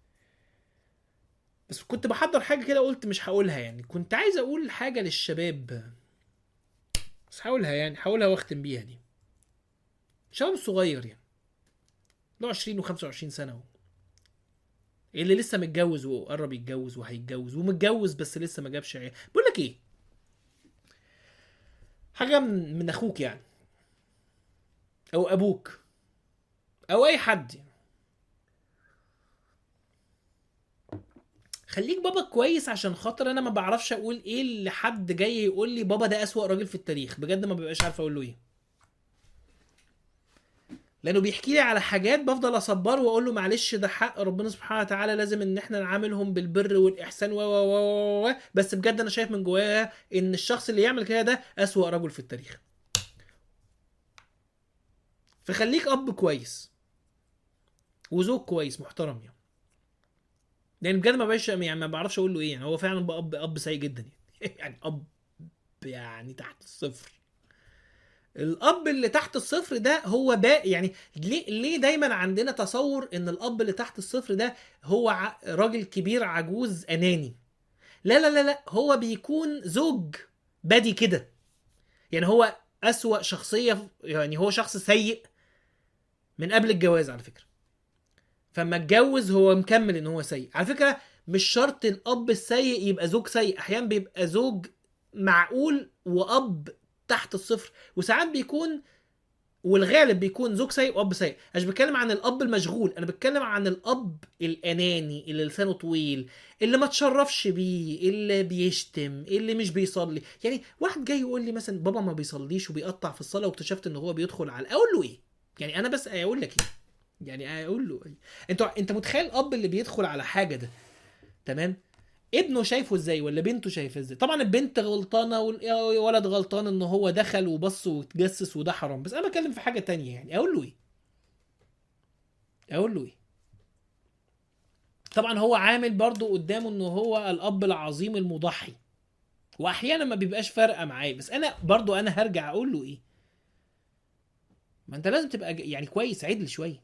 بس كنت بحضر حاجه كده قلت مش هقولها يعني كنت عايز اقول حاجه للشباب بس هقولها يعني هقولها واختم بيها دي شباب صغير يعني 22 و25 سنه اللي لسه متجوز وقرب يتجوز وهيتجوز ومتجوز بس لسه ما جابش عيال بقول لك ايه حاجه من, من اخوك يعني او ابوك او اي حد يعني. خليك بابا كويس عشان خاطر انا ما بعرفش اقول ايه اللي حد جاي يقول لي بابا ده اسوأ راجل في التاريخ بجد ما ببقاش عارف اقول له ايه لانه بيحكي لي على حاجات بفضل اصبره واقول له معلش ده حق ربنا سبحانه وتعالى لازم ان احنا نعاملهم بالبر والاحسان و و و و بس بجد انا شايف من جوايا ان الشخص اللي يعمل كده ده اسوأ رجل في التاريخ فخليك اب كويس وزوج كويس محترم يعني لان بجد ما بقاش يعني ما بعرفش اقول له ايه يعني هو فعلا بقى اب اب سيء جدا يعني يعني اب يعني تحت الصفر الاب اللي تحت الصفر ده هو باقي يعني ليه ليه دايما عندنا تصور ان الاب اللي تحت الصفر ده هو ع- راجل كبير عجوز اناني لا لا لا لا هو بيكون زوج بادي كده يعني هو اسوأ شخصية يعني هو شخص سيء من قبل الجواز على فكرة فما اتجوز هو مكمل ان هو سيء على فكرة مش شرط الاب السيء يبقى زوج سيء احيانا بيبقى زوج معقول واب تحت الصفر وساعات بيكون والغالب بيكون زوج سيء واب سيء انا مش بتكلم عن الاب المشغول انا بتكلم عن الاب الاناني اللي لسانه طويل اللي ما تشرفش بيه اللي بيشتم اللي مش بيصلي يعني واحد جاي يقول لي مثلا بابا ما بيصليش وبيقطع في الصلاه واكتشفت ان هو بيدخل على اقول له ايه يعني انا بس اقول لك ايه يعني اقول له ايه انت انت متخيل الاب اللي بيدخل على حاجه ده تمام ابنه شايفه ازاي ولا بنته شايفه ازاي طبعا البنت غلطانه والولد غلطان ان هو دخل وبص وتجسس وده حرام بس انا بتكلم في حاجه تانية يعني اقول له ايه اقول له ايه طبعا هو عامل برضو قدامه ان هو الاب العظيم المضحي واحيانا ما بيبقاش فارقه معاه بس انا برضو انا هرجع اقول له ايه ما انت لازم تبقى ج- يعني كويس عدل شويه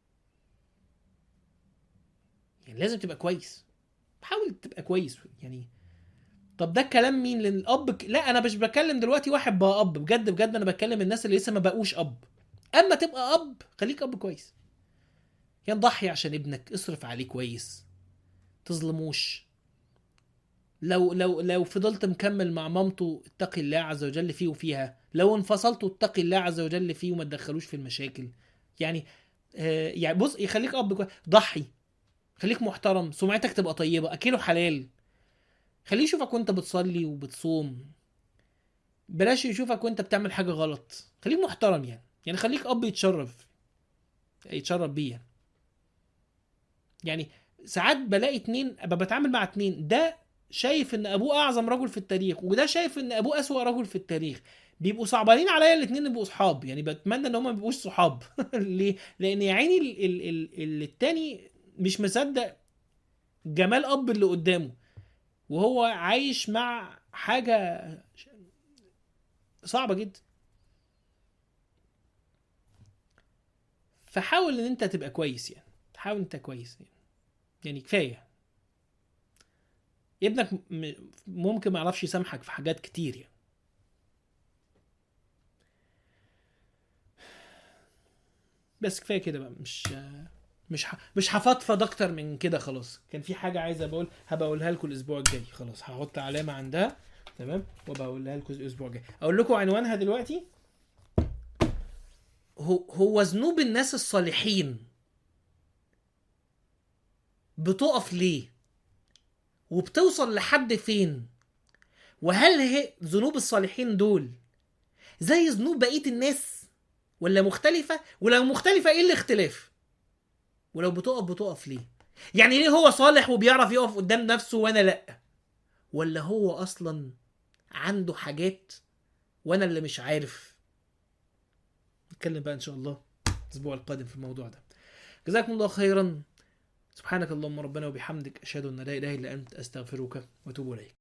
يعني لازم تبقى كويس حاول تبقى كويس يعني طب ده الكلام مين لان الاب ك... لا انا مش بكلم دلوقتي واحد بقى اب بجد بجد انا بكلم الناس اللي لسه ما بقوش اب اما تبقى اب خليك اب كويس يعني ضحي عشان ابنك اصرف عليه كويس تظلموش لو لو لو فضلت مكمل مع مامته اتقي الله عز وجل فيه وفيها لو انفصلتوا اتقي الله عز وجل فيه وما تدخلوش في المشاكل يعني آه يعني بص يخليك اب كويس ضحي خليك محترم سمعتك تبقى طيبه اكله حلال خليه يشوفك وانت بتصلي وبتصوم بلاش يشوفك وانت بتعمل حاجه غلط خليك محترم يعني يعني خليك اب يتشرف يتشرف بيه يعني. يعني ساعات بلاقي اتنين ابقى بتعامل مع اتنين ده شايف ان ابوه اعظم رجل في التاريخ وده شايف ان ابوه اسوأ رجل في التاريخ بيبقوا صعبانين عليا الاتنين يبقوا صحاب يعني بتمنى ان هم ما يبقوش صحاب ليه لان يا عيني ال- ال- ال- ال- التاني مش مصدق جمال اب اللي قدامه وهو عايش مع حاجه صعبه جدا فحاول ان انت تبقى كويس يعني حاول انت كويس يعني, يعني كفايه ابنك م- ممكن ما يعرفش يسامحك في حاجات كتير يعني بس كفايه كده بقى مش مش ح... مش هفضفض اكتر من كده خلاص كان في حاجه عايز بقول هبقى اقولها لكم الاسبوع الجاي خلاص هحط علامه عندها تمام وابقى اقولها لكم الاسبوع الجاي اقول لكم عنوانها دلوقتي هو هو ذنوب الناس الصالحين بتقف ليه وبتوصل لحد فين وهل هي ذنوب الصالحين دول زي ذنوب بقيه الناس ولا مختلفه ولو مختلفه ايه الاختلاف ولو بتقف بتقف ليه يعني ليه هو صالح وبيعرف يقف قدام نفسه وانا لا ولا هو اصلا عنده حاجات وانا اللي مش عارف نتكلم بقى ان شاء الله الاسبوع القادم في الموضوع ده جزاكم الله خيرا سبحانك اللهم ربنا وبحمدك اشهد ان لا اله الا انت استغفرك واتوب اليك